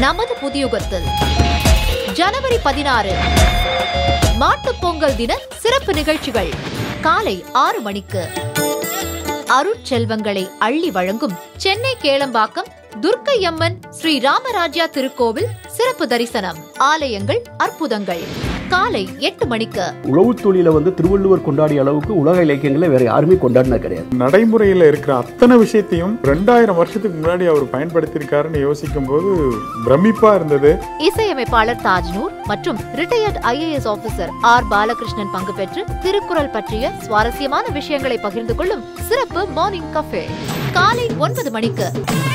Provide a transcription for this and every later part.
நமது புதியுகத்தில் ஜனவரி பதினாறு மாட்டுப் பொங்கல் தின சிறப்பு நிகழ்ச்சிகள் காலை ஆறு மணிக்கு அருட்செல்வங்களை அள்ளி வழங்கும் சென்னை கேளம்பாக்கம் துர்க்கையம்மன் ஸ்ரீ ராமராஜா திருக்கோவில் சிறப்பு தரிசனம் ஆலயங்கள் அற்புதங்கள் காலை எட்டு மணிக்கு உழவு தொழிலை வந்து திருவள்ளுவர் கொண்டாடிய அளவுக்கு உலக இலக்கியங்களை வேற யாருமே கொண்டாடினா கிடையாது நடைமுறையில் இருக்கிற அத்தனை விஷயத்தையும் ரெண்டாயிரம் வருஷத்துக்கு முன்னாடி அவர் பயன்படுத்தியிருக்காருன்னு யோசிக்கும் போது பிரமிப்பா இருந்தது இசையமைப்பாளர் தாஜ்னூர் மற்றும் retired IAS officer R Balakrishnan பங்கு பெற்று திருக்குறள் பற்றிய சுவாரஸ்யமான விஷயங்களை பகிர்ந்து கொள்ளும் சிறப்பு மார்னிங் கஃபே காலை ஒன்பது மணிக்கு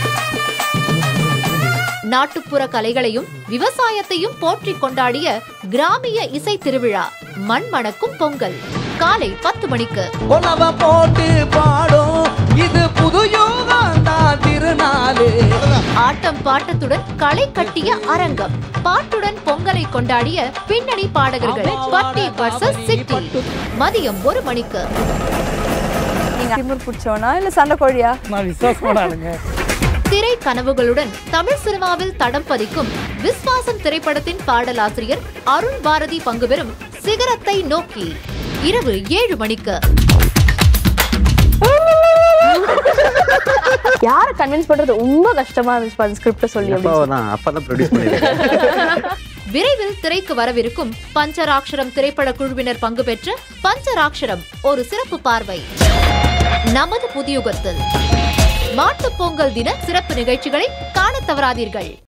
நாட்டுப்புற கலைகளையும் விவசாயத்தையும் போற்றிக் கொண்டாடிய கிராமிய இசை திருவிழா மண் மணக்கும் பொங்கல் காலை பத்து மணிக்கு உணவ போட்டு பாடும் இது புது யோகம் தான் திருநாளு ஆட்டம் பாட்டத்துடன் களை கட்டிய அரங்கம் பாட்டுடன் பொங்கலை கொண்டாடிய பின்னணி பாடகர்கள் பட்டி வர்சஸ் சிட்டி மதியம் ஒரு மணிக்கு நீங்க திமிர் பிடிச்சவனா இல்ல சண்டை கோழியா நான் விசுவாசமான ஆளுங்க திரை கனவுகளுடன் தமிழ் சினிமாவில் தடம் பதிக்கும் விஸ்வாசம் திரைப்படத்தின் பாடலாசிரியர் அருண் பாரதி பங்குபெறும் சிகரத்தை நோக்கி இரவு ஏழு மணிக்கு யார கன்வின்ஸ் பண்றது ரொம்ப கஷ்டமா இருந்துச்சு அந்த ஸ்கிரிப்ட் சொல்லி அப்பாவை தான் அப்பா தான் ப்ரொடியூஸ் பண்ணிருக்காரு விரைவில் திரைக்கு வரவிருக்கும் பஞ்சராக்ஷரம் திரைப்பட குழுவினர் பங்கு பெற்ற பஞ்சராக்ஷரம் ஒரு சிறப்பு பார்வை நமது புதியுகத்தில் மாட்டுப் பொங்கல் தின சிறப்பு நிகழ்ச்சிகளை காணத் தவறாதீர்கள்